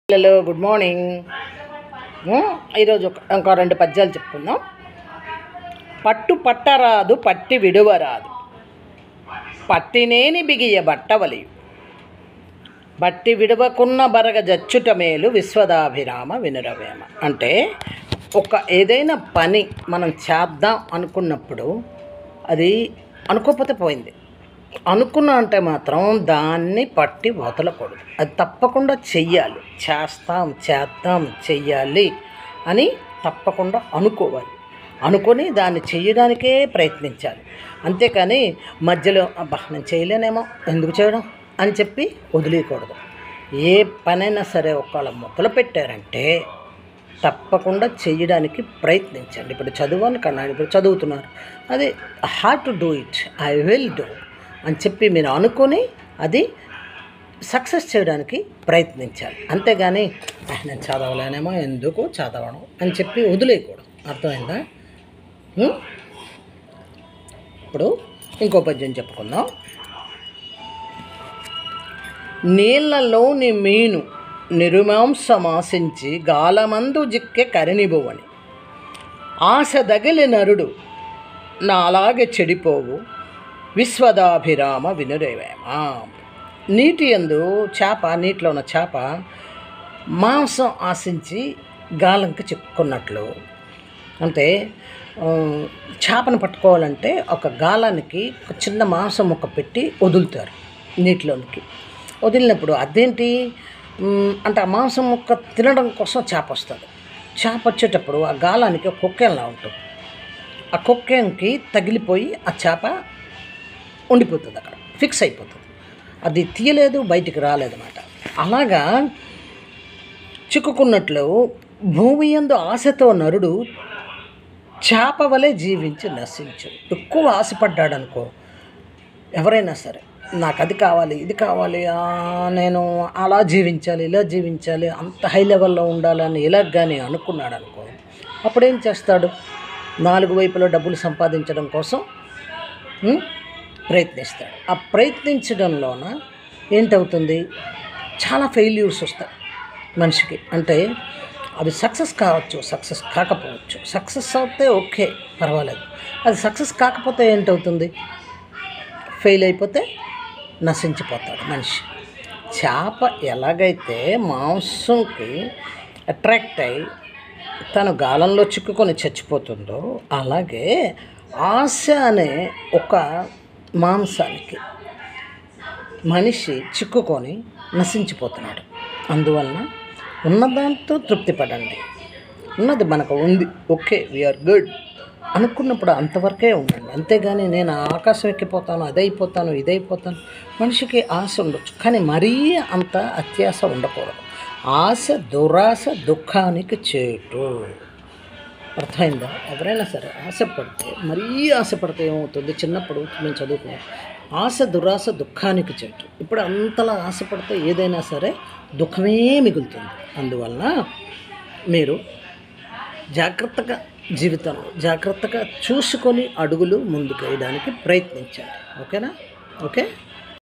పిల్లలు good morning ఉమ్, ఈరోజు ఒక- ఇంకో రెండు పద్యాలు చెప్పుకుందాం పట్టు పట్టరాదు పట్టి విడువరాదు పట్టినేని బిగియ బట్టవలియు బట్టి విడవకున్న బరగ జచ్చుట మేలు విశ్వదాభిరామ వినురవేమ అంటే ఒక ఏదైనా పని మనం చేద్దాం అనుకున్నప్పుడు అది అనుకోకపోతే పోయింది అనుకున్నా అంటే మాత్రం దాన్ని పట్టి వదలకూడదు అది తప్పకుండా చెయ్యాలి చేస్తాం చేద్దాం చెయ్యాలి అని తప్పకుండా అనుకోవాలి అనుకొని దాన్ని చేయడానికే ప్రయత్నించాలి అంతేకాని మధ్యలో అబ్బా నేను చేయలేనేమో ఎందుకు చేయడం అని చెప్పి వదిలేయకూడదు ఏ పనైనా సరే ఒకవేళ మొదలు పెట్టారంటే తప్పకుండా చేయడానికి ప్రయత్నించండి ఇప్పుడు చదువు కన్నా ఇప్పుడు చదువుతున్నారు అది hard to do it I will do అని చెప్పి మీరు అనుకొని అది సక్సెస్ చేయడానికి ప్రయత్నించాలి అంతేగాని "ఆ, నేను చదవలేనేమో ఎందుకు చదవడం అని చెప్పి వదిలేయకూడదు అర్థమైందా ఉం? ఇప్పుడు ఇంకో పద్యం చెప్పుకుందాం నీళ్లలోని మీను నిరుమాంసమాసించి గాలమందు జిక్కె కరినిబువని ఆశ దగిలి నరుడు నాలాగే చెడిపోవు విశ్వదాభిరామ వినురేవేమ నీటి ఎందు చేప నీటిలో ఉన్న చేప మాంసం ఆశించి గాలంకి చిక్కుకున్నట్లు అంటే ఆ, చేపను పట్టుకోవాలంటే ఒక గాలానికి ఒక చిన్న మాంసం ముక్క పెట్టి వదులుతారు నీటిలోనికి వదిలినప్పుడు అదేంటి మ్, అంటే ఆ మాంసం ముక్క తినడం కోసం చేప వస్తుంది చేప వచ్చేటప్పుడు ఆ గాలానికి ఒక కుక్కెంలా ఉంటుంది ఆ కుక్కెంకి తగిలిపోయి ఆ చేప ఉండిపోతుంది అక్కడ ఫిక్స్ అయిపోతుంది అది తీయలేదు బయటికి రాలేదన్నమాట అలాగా చిక్కుకున్నట్లు భూమి యందు ఆశతో నరుడు చేప వలె జీవించి నశించు ఎక్కువ ఆశపడ్డాడు అనుకో ఎవరైనా సరే నాకు అది కావాలి ఇది కావాలి ఆ, నేను అలా జీవించాలి ఇలా జీవించాలి అంత హై లెవెల్లో ఉండాలని ఇలా కానీ అనుకున్నాడు అనుకో అప్పుడేం చేస్తాడు నాలుగు వైపులో డబ్బులు సంపాదించడం కోసం ఉం, ప్రయత్నిస్తాడు ఆ ప్రయత్నించడంలోన ఏంటవుతుంది చాలా ఫెయిల్యూర్స్ వస్తాయి మనిషికి అంటే అది సక్సెస్ కావచ్చు సక్సెస్ కాకపోవచ్చు సక్సెస్ అవుతే ఓకే పర్వాలేదు అది సక్సెస్ కాకపోతే ఏంటవుతుంది ఫెయిల్ అయిపోతే నశించిపోతాడు మనిషి చేప ఎలాగైతే మాంసంకి అట్రాక్ట్ అయి తను గాలంలో చిక్కుకొని చచ్చిపోతుందో అలాగే ఆశ అనే ఒక మాంసానికి మనిషి చిక్కుకొని నశించిపోతున్నాడు అందువలన ఉన్నదాంతో తృప్తి పడండి ఉన్నది మనకు ఉంది ఓకే వీఆర్ గుడ్ అనుకున్నప్పుడు అంతవరకే ఉండండి అంతేగాని నేను ఆకాశం ఎక్కిపోతాను అదైపోతాను ఇదైపోతాను మనిషికి ఆశ ఉండొచ్చు కానీ మరీ అంత అత్యాశ ఉండకూడదు ఆశ దురాశ దుఃఖానికి చేటు అర్థమైందా ఎవరైనా సరే ఆశపడితే మరీ ఆశపడితే ఏమవుతుంది చిన్నప్పుడు మేము చదువుకున్నాం ఆశ దురాశ దుఃఖానికి చెట్టు ఇప్పుడు అంతలా ఆశపడితే ఏదైనా సరే దుఃఖమే మిగులుతుంది అందువలన మీరు జాగ్రత్తగా జీవితంలో జాగ్రత్తగా చూసుకొని అడుగులు ముందుకు వేయడానికి ప్రయత్నించండి ఓకేనా ఓకే